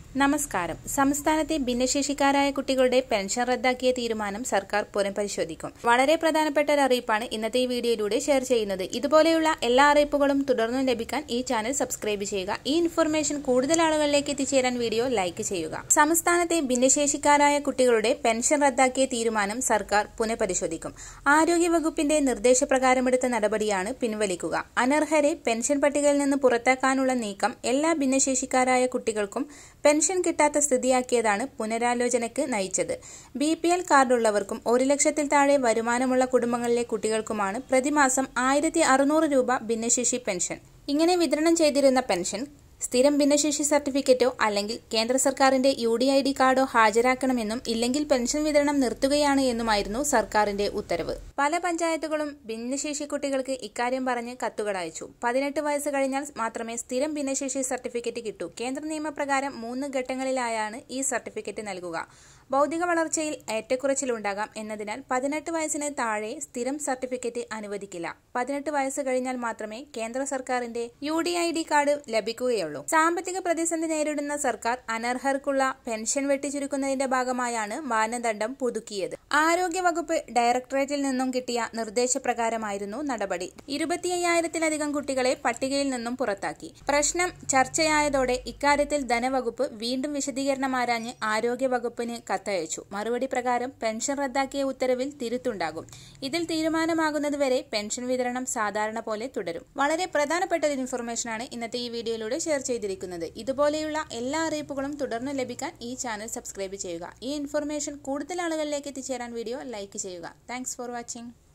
നമസ്കാരം സംസ്ഥാനത്തെ ഭിന്നശേഷിക്കാരായ കുട്ടികളുടെ പെൻഷൻ റദ്ദാക്കിയ തീരുമാനം സർക്കാർ പുനഃപരിശോധിക്കും വളരെ പ്രധാനപ്പെട്ട ഒരു അറിയിപ്പാണ് ഇന്നത്തെ ഈ വീഡിയോയിലൂടെ ഷെയർ ചെയ്യുന്നത് ഇതുപോലെയുള്ള എല്ലാ അറിയിപ്പുകളും തുടർന്നും ലഭിക്കാൻ ഈ ചാനൽ സബ്സ്ക്രൈബ് ചെയ്യുക ഈ ഇൻഫർമേഷൻ കൂടുതൽ ആളുകളിലേക്ക് എത്തിച്ചേരാൻ വീഡിയോ ലൈക്ക് ചെയ്യുക സംസ്ഥാനത്തെ ഭിന്നശേഷിക്കാരായ കുട്ടികളുടെ പെൻഷൻ റദ്ദാക്കിയ തീരുമാനം സർക്കാർ പുനഃപരിശോധിക്കും ആരോഗ്യവകുപ്പിന്റെ നിർദ്ദേശപ്രകാരമെടുത്ത നടപടിയാണ് പിൻവലിക്കുക അനർഹരെ പെൻഷൻ പട്ടികയിൽ നിന്ന് പുറത്താക്കാനുള്ള നീക്കം എല്ലാ ഭിന്നശേഷിക്കാരായ കുട്ടികൾക്കും പെൻഷൻ കിട്ടാത്ത സ്ഥിതിയാക്കിയതാണ് പുനരാലോചനയ്ക്ക് നയിച്ചത് ബി പി എൽ കാർഡുള്ളവർക്കും ഒരു ലക്ഷത്തിൽ താഴെ വരുമാനമുള്ള കുടുംബങ്ങളിലെ കുട്ടികൾക്കുമാണ് പ്രതിമാസം ആയിരത്തി അറുന്നൂറ് രൂപ ഭിന്നശേഷി പെൻഷൻ ഇങ്ങനെ വിതരണം ചെയ്തിരുന്ന പെൻഷൻ സ്ഥിരം ഭിന്നശേഷി സർട്ടിഫിക്കറ്റോ അല്ലെങ്കിൽ കേന്ദ്ര സർക്കാരിന്റെ യു ഡി ഐ ഡി കാർഡോ ഹാജരാക്കണമെന്നും ഇല്ലെങ്കിൽ പെൻഷൻ വിതരണം നിർത്തുകയാണ് എന്നുമായിരുന്നു സർക്കാരിന്റെ ഉത്തരവ് പല പഞ്ചായത്തുകളും ഭിന്നശേഷി കുട്ടികൾക്ക് ഇക്കാര്യം പറഞ്ഞ് കത്തുകൾ അയച്ചു പതിനെട്ട് വയസ്സ് കഴിഞ്ഞാൽ മാത്രമേ സ്ഥിരം ഭിന്നശേഷി സർട്ടിഫിക്കറ്റ് കിട്ടൂ കേന്ദ്ര നിയമപ്രകാരം മൂന്ന് ഘട്ടങ്ങളിലായാണ് ഈ സർട്ടിഫിക്കറ്റ് നൽകുക ഭൗതിക വളർച്ചയിൽ ഏറ്റക്കുറച്ചിലുണ്ടാകാം എന്നതിനാൽ പതിനെട്ട് വയസ്സിന് താഴെ സ്ഥിരം സർട്ടിഫിക്കറ്റ് അനുവദിക്കില്ല പതിനെട്ട് വയസ്സ് കഴിഞ്ഞാൽ മാത്രമേ കേന്ദ്ര സർക്കാരിന്റെ U D I D card ലഭിക്കുകയുള്ളൂ സാമ്പത്തിക പ്രതിസന്ധി നേരിടുന്ന സർക്കാർ അനർഹർക്കുള്ള പെൻഷൻ വെട്ടിച്ചുരുക്കുന്നതിന്റെ ഭാഗമായാണ് മാനദണ്ഡം പുതുക്കിയത് ആരോഗ്യവകുപ്പ് ഡയറക്ടറേറ്റിൽ നിന്നും കിട്ടിയ നിർദ്ദേശപ്രകാരമായിരുന്നു നടപടി ഇരുപത്തി അയ്യായിരത്തിലധികം കുട്ടികളെ പട്ടികയിൽ നിന്നും പുറത്താക്കി പ്രശ്നം ചർച്ചയായതോടെ ഇക്കാര്യത്തിൽ ധനവകുപ്പ് വീണ്ടും വിശദീകരണം ആരാഞ്ഞ് ആരോഗ്യവകുപ്പിന് കത്തയച്ചു മറുപടി പ്രകാരം പെൻഷൻ റദ്ദാക്കിയ ഉത്തരവിൽ തിരുത്തുണ്ടാകും ഇതിൽ തീരുമാനമാകുന്നതുവരെ പെൻഷൻ വിതരണം സാധാരണ പോലെ തുടരും വളരെ പ്രധാനപ്പെട്ട ഒരു ഇൻഫർമേഷനാണ് ഇന്നത്തെ ഈ വീഡിയോയിലൂടെ ഷെയർ ചെയ്തിരിക്കുന്നത് ഇതുപോലെയുള്ള എല്ലാ അറിയിപ്പുകളും തുടർന്ന് ലഭിക്കാൻ ഈ ചാനൽ സബ്സ്ക്രൈബ് ചെയ്യുക ഈ ഇൻഫർമേഷൻ കൂടുതൽ ആളുകളിലേക്ക് എത്തിച്ചേരാൻ വീഡിയോ ലൈക്ക് ചെയ്യുക താങ്ക്സ് ഫോർ വാച്ചിങ്